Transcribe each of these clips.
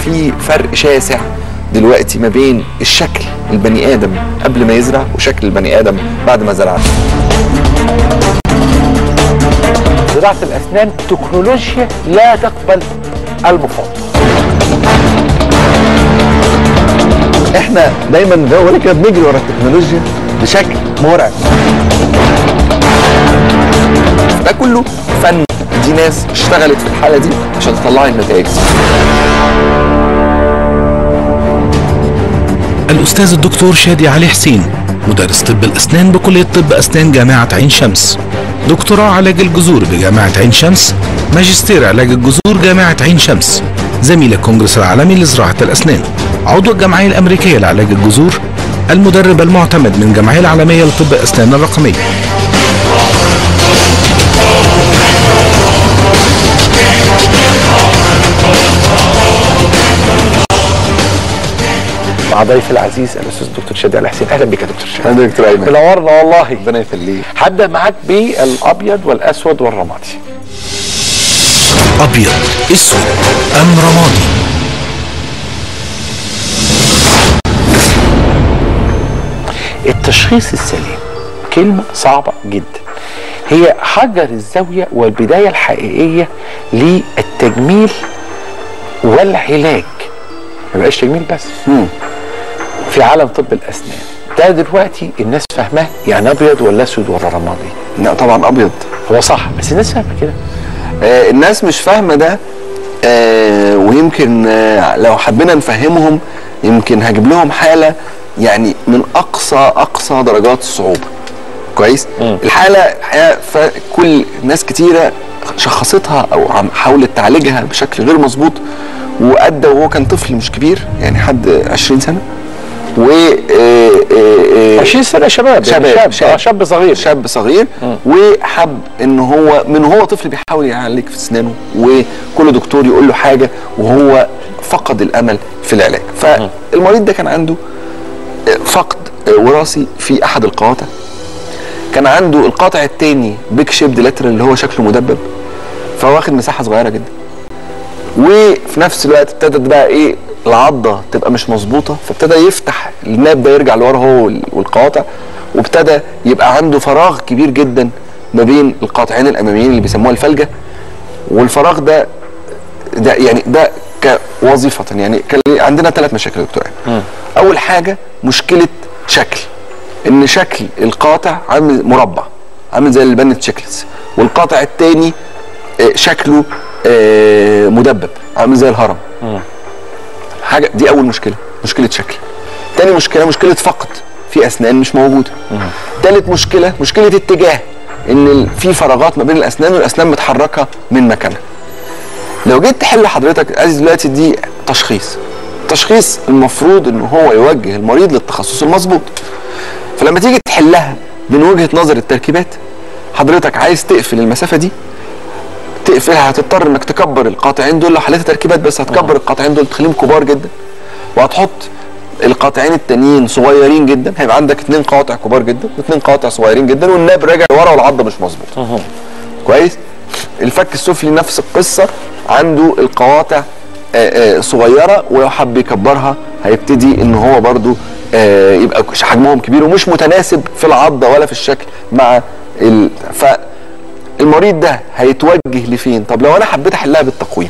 في فرق شاسع دلوقتي ما بين الشكل البني ادم قبل ما يزرع وشكل البني ادم بعد ما زرع زراعه الاسنان تكنولوجيا لا تقبل المفاوضه احنا دايما زي ما بقول لك كده بنجري ورا التكنولوجيا بشكل مرعب ده كله فن دي ناس اشتغلت في الحاله دي عشان تطلع النتائج الأستاذ الدكتور شادي علي حسين مدرس طب الأسنان بكلية طب أسنان جامعة عين شمس دكتوراه علاج الجذور بجامعة عين شمس ماجستير علاج الجذور جامعة عين شمس زميل الكونجرس العالمي لزراعة الأسنان عضو الجمعية الأمريكية لعلاج الجذور المدرب المعتمد من الجمعية العالمية لطب الأسنان الرقمية مع ضيفي العزيز الاستاذ الدكتور شادي علي حسين اهلا بك يا دكتور شادي اهلا دكتور ايمن منورنا والله ربنا يخليك هبدا معاك بالابيض والاسود والرمادي أبيض أسود أم رمادي التشخيص السليم كلمة صعبة جدا هي حجر الزاوية والبداية الحقيقية للتجميل والعلاج ما بقاش تجميل بس في عالم طب الأسنان ده دلوقتي الناس فاهماه يعني أبيض ولا أسود ولا رمادي لا طبعا ابيض هو صح بس الناس فاهمة كده آه الناس مش فاهمه ده آه ويمكن آه لو حبينا نفهمهم يمكن هجيب لهم حاله يعني من اقصى اقصى درجات الصعوبه كويس مم. الحاله الحقيقه فكل ناس كتيره شخصتها او عم حاولت تعالجها بشكل غير مظبوط وادى وهو كان طفل مش كبير يعني حد 20 سنه و آه، آه، آه، 20 سنة شباب شباب يعني شاب, شاب. آه، شاب صغير شاب صغير وحب ان هو من هو طفل بيحاول يعالج في اسنانه وكل دكتور يقول له حاجه وهو فقد الامل في العلاج فالمريض ده كان عنده فقد وراثي في احد القواطع كان عنده القاطع الثاني بيك شيب لاترال اللي هو شكله مدبب فهو واخد مساحه صغيره جدا وفي نفس الوقت ابتدت بقى ايه العضه تبقى مش مظبوطه فابتدى يفتح الناب ده يرجع لورا هو وال- والقواطع وابتدى يبقى عنده فراغ كبير جدا ما بين القاطعين الاماميين اللي بيسموها الفلجه والفراغ ده ده يعني ده كوظيفه يعني كان لي- عندنا ثلاث مشاكل يا دكتور أيمن. اول حاجه مشكله شكل ان شكل القاطع عامل مربع عامل زي البنت شيكلز والقاطع الثاني شكله آه، مدبب عامل زي الهرم حاجه دي اول مشكله مشكله شكل تاني مشكله مشكله فقد في اسنان مش موجوده تالت مشكله مشكله اتجاه ان ال- في فراغات ما بين الاسنان والاسنان متحركه من مكانها لو جيت تحل حضرتك عايز دلوقتي دي تشخيص تشخيص المفروض ان هو يوجه المريض للتخصص المظبوط فلما تيجي تحلها من وجهه نظر التركيبات حضرتك عايز تقفل المسافه دي تقفلها هتضطر انك تكبر القاطعين دول لو حليت تركيبات بس هتكبر القاطعين دول تخليهم كبار جدا وهتحط القاطعين التانيين صغيرين جدا هيبقى عندك اتنين قاطع كبار جدا واتنين قاطع صغيرين جدا والناب راجع ورا والعضه مش مظبوطه كويس الفك السفلي نفس القصه عنده القواطع آه، آه، صغيره ولو حب يكبرها هيبتدي ان هو برضو آه، يبقى حجمهم كبير ومش متناسب في العضه ولا في الشكل مع ال... فالمريض ده هيتوجه لفين طب لو انا حبيت احلها بالتقويم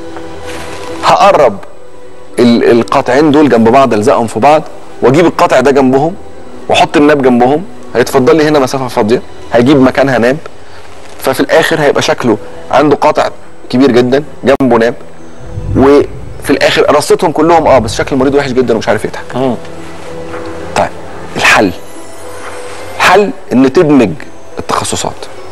هقرب ال- القاطعين دول جنب بعض الزقهم في بعض واجيب القاطع ده جنبهم واحط الناب جنبهم هيتفضل لي هنا مسافه فاضيه هيجيب مكانها ناب ففي الاخر هيبقى شكله عنده قاطع كبير جدا جنبه ناب وفي الاخر رصتهم كلهم اه بس شكل المريض وحش جدا ومش عارف يضحك طيب الحل الحل ان تدمج التخصصات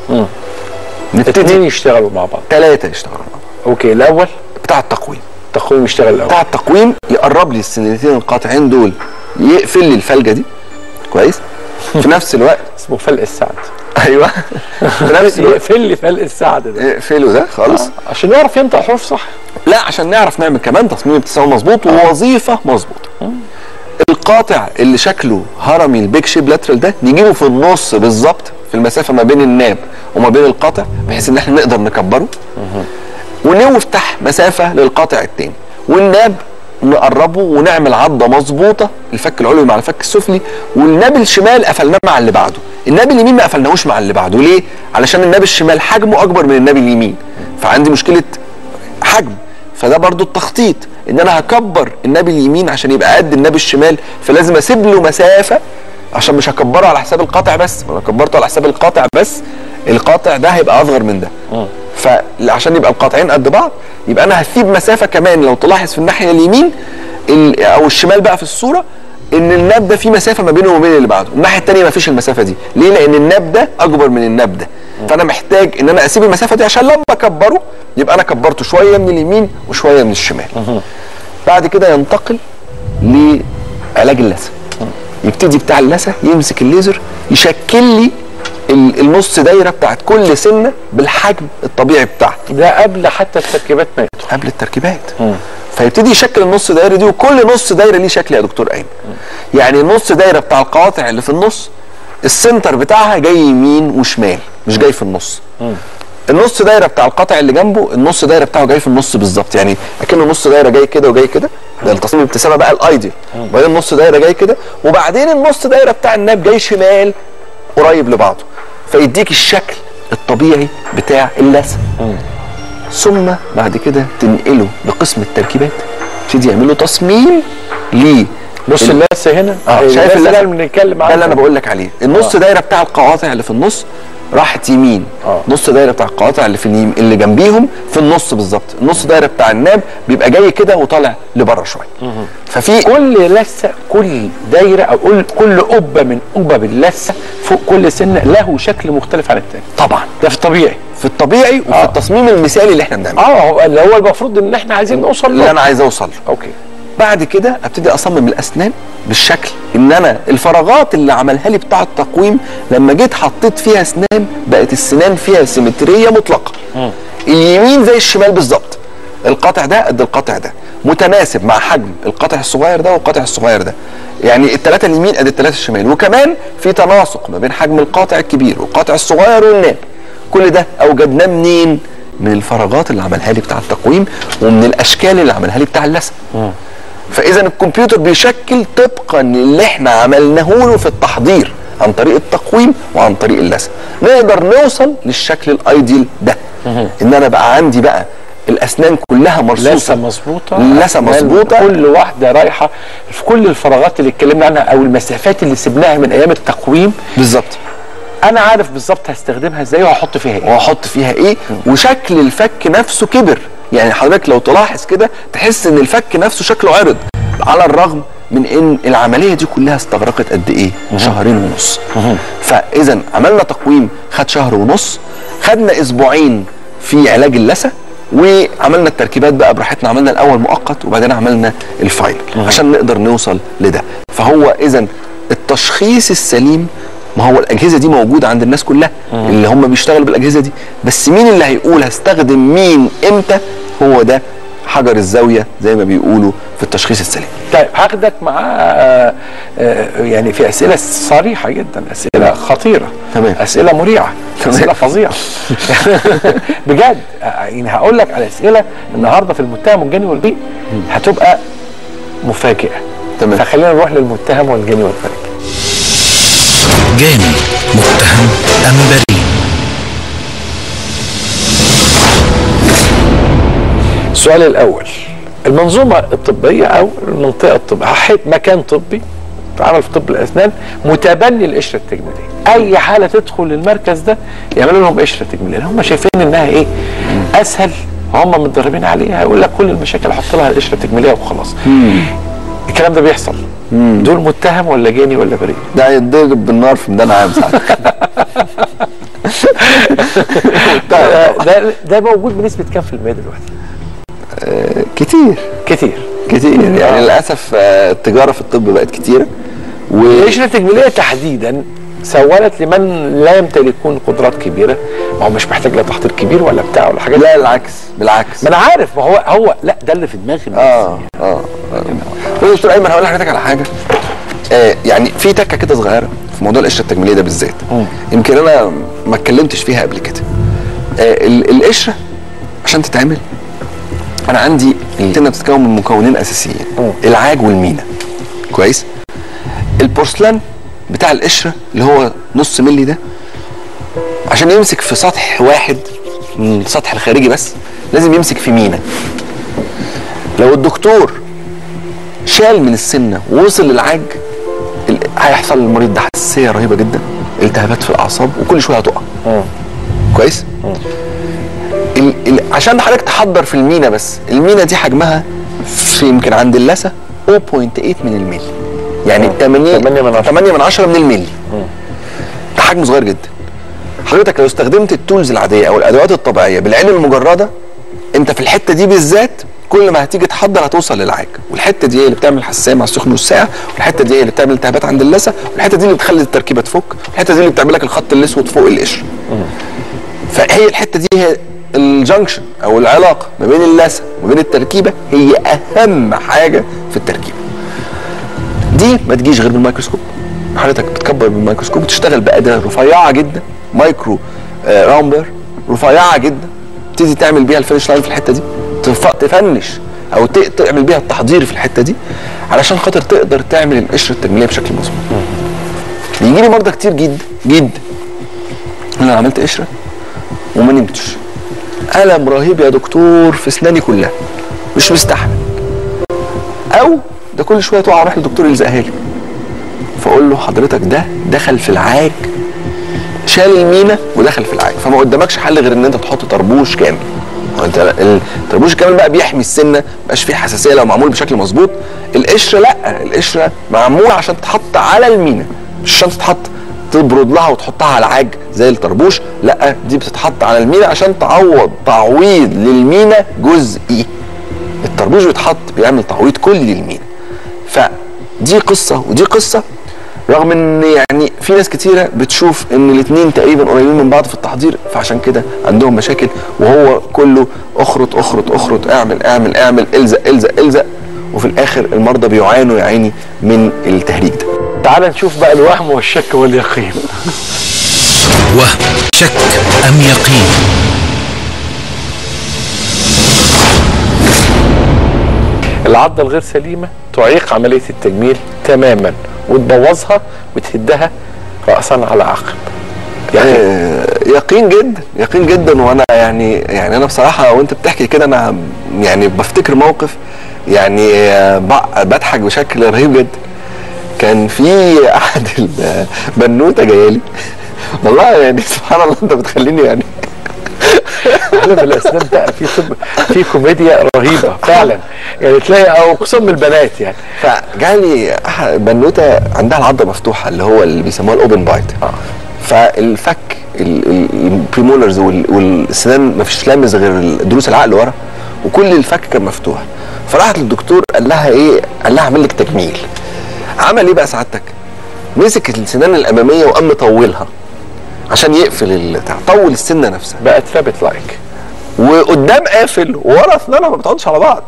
نبتدي اتنين يشتغلوا مع بعض ثلاثه يشتغلوا مع بعض اوكي الاول بتاع التقويم تقويم يشتغل الاول بتاع التقويم يقرب لي السنتين القاطعين دول يقفل لي الفلجه دي كويس في نفس الوقت اسمه فلق السعد ايوه في نفس الوقت يقفل لي فلق السعد ده يقفله ده خالص عشان يعرف ينطق حروف صح لا عشان نعرف نعمل كمان تصميم ابتسامه مظبوط ووظيفه مظبوطه القاطع اللي شكله هرمي البيك شيب لاترال ده نجيبه في النص بالظبط في المسافه ما بين الناب وما بين القاطع بحيث ان احنا نقدر نكبره ونفتح مسافه للقاطع التاني والناب نقربه ونعمل عضه مظبوطه الفك العلوي مع الفك السفلي والناب الشمال قفلناه مع اللي بعده الناب اليمين ما قفلناهوش مع اللي بعده ليه علشان الناب الشمال حجمه اكبر من الناب اليمين فعندي مشكله حجم فده برضو التخطيط ان انا هكبر الناب اليمين عشان يبقى قد الناب الشمال فلازم اسيب له مسافه عشان مش هكبره على حساب القاطع بس لو كبرته على حساب القاطع بس القاطع ده هيبقى اصغر من ده فعشان يبقى القاطعين قد بعض يبقى انا هسيب مسافه كمان لو تلاحظ في الناحيه اليمين ال- او الشمال بقى في الصوره ان الناب ده فيه مسافه ما بينه وما بين اللي بعده الناحيه الثانيه ما فيش المسافه دي ليه لان الناب ده اكبر من الناب ده فانا محتاج ان انا اسيب المسافه دي عشان لما اكبره يبقى انا كبرته شويه من اليمين وشويه من الشمال بعد كده ينتقل لعلاج اللثه يبتدي بتاع اللثه يمسك الليزر يشكل لي ال- النص دايره بتاعت كل سنه بالحجم الطبيعي بتاعها ده قبل حتى التركيبات ما يدخل قبل التركيبات فيبتدي يشكل النص دايره دي وكل نص دايره ليه شكل يا دكتور ايمن يعني النص دايره بتاع القواطع اللي في النص السنتر بتاعها جاي يمين وشمال مش جاي في النص النص دايره بتاع القطع اللي جنبه النص دايره بتاعه جاي في النص بالظبط يعني اكنه نص دايره جاي كده وجاي كده ده التصميم الابتسامه بقى الايديال وبعدين النص دايره جاي كده وبعدين النص دايره بتاع الناب جاي شمال قريب لبعضه فيديك الشكل الطبيعي بتاع اللثه ثم بعد كده تنقله لقسم التركيبات يبتدي يعملوا تصميم ليه بص اللثه هنا اه هي شايف اللثه اللثه اللي بنتكلم ده عنها اللي انا بقول لك عليه النص دايره بتاع القواطع اللي في النص راحت يمين آه. نص دايره بتاع القواطع اللي في اليمين اللي جنبيهم في النص بالظبط النص دايره بتاع الناب بيبقى جاي كده وطالع لبره شويه ففي كل لثه كل دايره او كل كل قبه من قبب اللثه فوق كل سنه له شكل مختلف عن الثاني طبعا ده في الطبيعي في الطبيعي وفي آه. التصميم المثالي اللي احنا بنعمله اه هو اللي هو المفروض ان احنا عايزين نوصل اللي له انا عايز اوصل له اوكي بعد كده ابتدي اصمم الاسنان بالشكل ان انا الفراغات اللي عملها لي بتاع التقويم لما جيت حطيت فيها اسنان بقت السنان فيها سيمتريه مطلقه اليمين زي الشمال بالظبط القطع ده قد القطع ده متناسب مع حجم القطع الصغير ده والقطع الصغير ده يعني الثلاثه اليمين قد الثلاثه الشمال وكمان في تناسق ما بين حجم القاطع الكبير والقاطع الصغير والناب كل ده اوجدناه منين من الفراغات اللي عملها لي بتاع التقويم ومن الاشكال اللي عملها لي بتاع اللثه فاذا الكمبيوتر بيشكل طبقا اللي احنا عملناه له في التحضير عن طريق التقويم وعن طريق اللثه نقدر نوصل للشكل الايديال ده ان انا بقى عندي بقى الاسنان كلها مرصوصه لثه مظبوطه لثه أسنان مظبوطه كل واحده رايحه في كل الفراغات اللي اتكلمنا عنها او المسافات اللي سبناها من ايام التقويم بالظبط انا عارف بالظبط هستخدمها ازاي وهحط فيها ايه واحط فيها ايه وشكل الفك نفسه كبر يعني حضرتك لو تلاحظ كده تحس ان الفك نفسه شكله عرض على الرغم من ان العمليه دي كلها استغرقت قد ايه شهرين ونص فاذا عملنا تقويم خد شهر ونص خدنا اسبوعين في علاج اللثه وعملنا التركيبات بقى براحتنا عملنا الاول مؤقت وبعدين عملنا الفاينل عشان نقدر نوصل لده فهو اذا التشخيص السليم ما هو الاجهزه دي موجوده عند الناس كلها اللي هم بيشتغلوا بالاجهزه دي بس مين اللي هيقول هستخدم مين امتى هو ده حجر الزاويه زي ما بيقولوا في التشخيص السليم طيب هاخدك معاه آه، آه، يعني في اسئله صريحه جدا اسئله خطيره تمام. اسئله مريعه تمام. اسئله فظيعه بجد آه، يعني هقول لك على اسئله النهارده في المتهم والجاني والبيء هتبقى مفاجئه تمام. فخلينا نروح للمتهم والجاني والبيء جاني متهم أم بريء السؤال الاول المنظومه الطبيه او المنطقه الطبيه حيث مكان طبي عمل في طب الاسنان متبني القشره التجميليه اي حاله تدخل المركز ده يعملوا لهم قشره تجميليه لأن هم شايفين انها ايه اسهل هم متدربين عليها هيقول لك كل المشاكل حط لها القشره التجميليه وخلاص الكلام ده بيحصل دول متهم ولا جاني ولا بريء ده هيتضرب بالنار في ميدان عام ساعتها ده, ده ده موجود بنسبه كام في المية دلوقتي كتير كتير كتير يعني آه. للاسف آه، التجاره في الطب بقت كتيره و القشره التجميليه تحديدا سولت لمن لا يمتلكون قدرات كبيره ما هو مش محتاج لا تحضير كبير ولا بتاع ولا حاجه لا بالعكس بالعكس ما انا عارف ما هو هو لا ده اللي في دماغي بس. اه اه بص يا دكتور ايمن هقول لحضرتك على حاجه آه يعني في تكه كده صغيره في موضوع القشره التجميليه ده بالذات يمكن انا ما اتكلمتش فيها قبل كده آه ال- القشره عشان تتعمل انا عندي السنه بتتكون من مكونين اساسيين العاج والمينا كويس البورسلان بتاع القشره اللي هو نص ملي ده عشان يمسك في سطح واحد من السطح الخارجي بس لازم يمسك في مينا لو الدكتور شال من السنه ووصل للعاج ال- هيحصل للمريض ده حساسيه رهيبه جدا التهابات في الاعصاب وكل شويه هتقع كويس ال ال عشان حضرتك تحضر في المينا بس المينا دي حجمها في يمكن عند اللثه 0.8 من الملي يعني 8 8 من عشرة. 8 من 10 من الملي ده حجم صغير جدا حضرتك لو استخدمت التولز العاديه او الادوات الطبيعيه بالعين المجرده انت في الحته دي بالذات كل ما هتيجي تحضر هتوصل للعاج والحته دي هي اللي بتعمل حساسيه مع السخن والساقع والحته دي هي اللي بتعمل التهابات عند اللثه والحته دي اللي بتخلي التركيبه تفك والحته دي اللي بتعمل لك الخط الاسود فوق القشر فهي الحته دي هي الجنكشن او العلاقه ما بين اللثه وما بين التركيبه هي اهم حاجه في التركيبه دي ما تجيش غير بالميكروسكوب حضرتك بتكبر بالميكروسكوب وتشتغل باداه رفيعه جدا مايكرو آه رامبر رفيعه جدا تبتدي تعمل بيها الفينش لاين في الحته دي تف- تفنش او ت- تعمل بيها التحضير في الحته دي علشان خاطر تقدر تعمل القشره التجميليه بشكل مظبوط بيجي لي مرضى كتير جدا جدا انا عملت قشره وما نمتش الم رهيب يا دكتور في اسناني كلها مش مستحمل او ده كل شويه تقع اروح للدكتور يلزقها لي فاقول له حضرتك ده دخل في العاج شال المينا ودخل في العاج فما قدامكش حل غير ان انت تحط طربوش كامل هو انت الطربوش الكامل بقى بيحمي السنه مبقاش فيه حساسيه لو معمول بشكل مظبوط القشره لا القشره معموله عشان تتحط على المينا مش عشان تتحط تبرد لها وتحطها على العاج زي الطربوش لا دي بتتحط على المينا عشان تعوض تعويض للمينا جزئي الطربوش بيتحط بيعمل تعويض كلي للمينا فدي قصه ودي قصه رغم ان يعني في ناس كتيره بتشوف ان الاثنين تقريبا قريبين من بعض في التحضير فعشان كده عندهم مشاكل وهو كله اخرط اخرط اخرط اعمل اعمل اعمل الزق الزق الزق وفي الاخر المرضى بيعانوا يا عيني من التهريج ده تعال نشوف بقى الوهم والشك واليقين وهم شك أم يقين العضة الغير سليمة تعيق عملية التجميل تماما وتبوظها وتهدها رأسا على عقب يعني آه، يقين جدا يقين جدا وانا يعني يعني انا بصراحه وانت بتحكي كده انا يعني بفتكر موقف يعني آه، ب- بضحك بشكل رهيب جدا كان في احد البنوته جايه لي والله يعني سبحان الله انت بتخليني يعني علم الاسنان ده في طب في كوميديا رهيبه فعلا يعني تلاقي او خصوصا من البنات يعني فجالي أح- بنوته عندها العضه مفتوحه اللي هو اللي بيسموها الاوبن بايت فالفك ال- ال- البريمولرز وال- والسنان ما فيش لامس غير دروس العقل ورا وكل الفك كان مفتوح فراحت للدكتور قال لها ايه قال لها اعمل لك تجميل عمل ايه بقى سعادتك مسك السنان الاماميه وقام مطولها عشان يقفل البتاع طول السنه نفسها بقت ثابت لايك وقدام قافل وورا اسنانها ما بتقعدش على بعض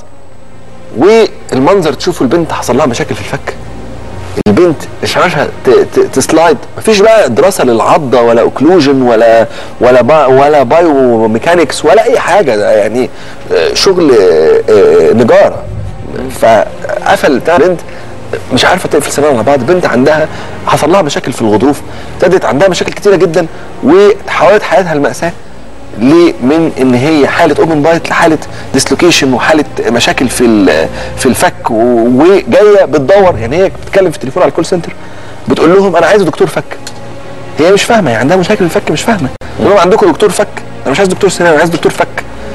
والمنظر تشوفوا البنت حصل لها مشاكل في الفك البنت شعرها ت- ت- تسلايد مفيش بقى دراسه للعضه ولا اوكلوجن ولا ولا با ولا بايو ميكانكس ولا اي حاجه ده يعني آه، شغل آه، آه، نجاره فقفل بتاع بنت مش عارفه تقفل سنانها على بعض بنت عندها حصل لها مشاكل في الغضروف ابتدت عندها مشاكل كتيره جدا وتحولت حياتها الماساه ليه من ان هي حاله اوبن بايت لحاله ديسلوكيشن وحاله مشاكل في ال- في الفك و- وجايه بتدور يعني هي بتتكلم في التليفون على الكول سنتر بتقول لهم انا عايزه دكتور فك هي مش فاهمه هي عندها مشاكل في الفك مش فاهمه بقول لهم عندكم دكتور فك انا مش عايز دكتور سنان انا عايز دكتور فك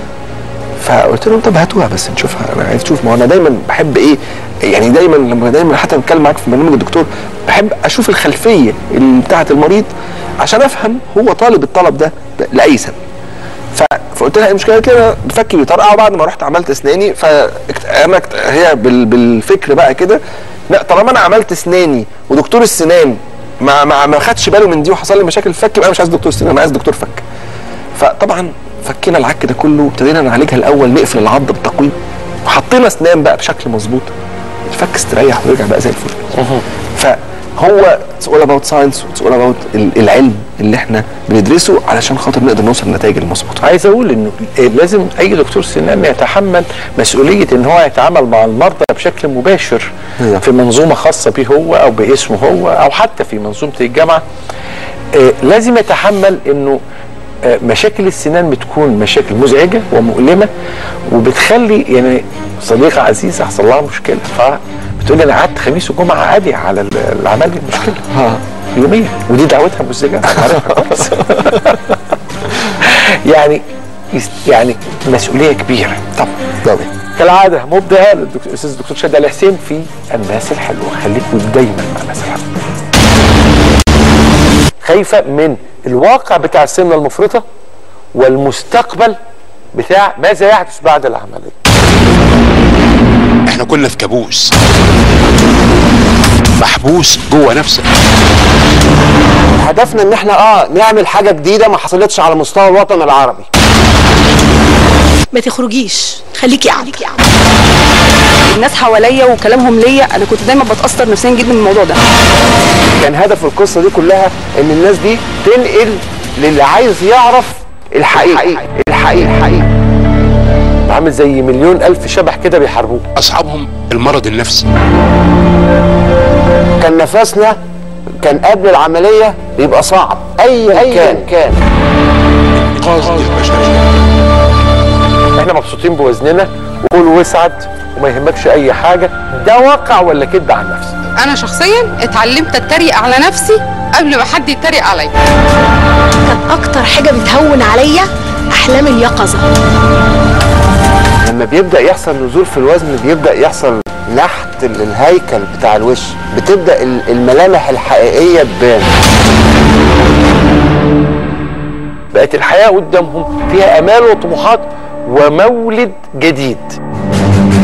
فقلت لهم طب هاتوها بس نشوفها انا عايز اشوف ما هو انا دايما بحب ايه يعني دايما لما دايما حتى بتكلم معاك في برنامج الدكتور بحب اشوف الخلفيه اللي بتاعه المريض عشان افهم هو طالب الطلب ده لاي سبب ف- فقلت لها ايه المشكله؟ قالت لي انا بفكي بيطرقع وبعد ما رحت عملت اسناني فانا اكت- هي بال... بالفكر بقى كده لا طالما انا عملت اسناني ودكتور السنان ما ما ما خدش باله من دي وحصل لي مشاكل في الفك يبقى انا مش عايز دكتور سنان انا عايز دكتور فك فطبعا فكينا العك ده كله وابتدينا نعالجها الاول نقفل العضه بالتقويم وحطينا اسنان بقى بشكل مظبوط الفك استريح ورجع بقى زي الفل هو اتس اول اباوت ساينس اتس اول اباوت العلم اللي احنا بندرسه علشان خاطر نقدر نوصل للنتائج المظبوطه عايز اقول انه لازم اي دكتور سنان يتحمل مسؤوليه ان هو يتعامل مع المرضى بشكل مباشر نعم. في منظومه خاصه به هو او باسمه هو او حتى في منظومه الجامعه آه، لازم يتحمل انه آه، مشاكل السنان بتكون مشاكل مزعجه ومؤلمه وبتخلي يعني صديقه عزيزه حصل لها مشكله فبتقول لي انا قعدت خميس وجمعه عادي على ال- اللي عمل لي المشكله يوميا ودي دعوتها مزعجه أنا عارفها كويس. يعني يست- يعني مسؤوليه كبيره طب طبعا كالعاده مبدعه للدكتور الاستاذ الدكتور شادي علي حسين في الناس الحلوه خليكم دايما مع الناس الحلوه خايفه من الواقع بتاع السمنه المفرطه والمستقبل بتاع ماذا يحدث بعد العمليه احنا كنا في كابوس محبوس جوه نفسك هدفنا ان احنا اه نعمل حاجه جديده ما حصلتش على مستوى الوطن العربي ما تخرجيش خليكي قاعده الناس حواليا وكلامهم ليا انا كنت دايما بتاثر نفسيا جدا من الموضوع ده كان هدف القصه دي كلها ان الناس دي تنقل للي عايز يعرف الحقيقه الحقيقه الحقيقه عامل زي مليون الف شبح كده بيحاربوه اصحابهم المرض النفسي كان نفسنا كان قبل العمليه بيبقى صعب اي أي كان كان انقاذ البشريه احنا مبسوطين بوزننا وكل وسعد وما يهمكش اي حاجه ده واقع ولا كده عن نفسك انا شخصيا اتعلمت اتريق على نفسي قبل ما حد يتريق عليا كانت اكتر حاجه بتهون عليا احلام اليقظه لما بيبدا يحصل نزول في الوزن بيبدا يحصل نحت ال- الهيكل بتاع الوش بتبدا ال- الملامح الحقيقيه تبان بقت الحياه قدامهم فيها امال وطموحات ومولد جديد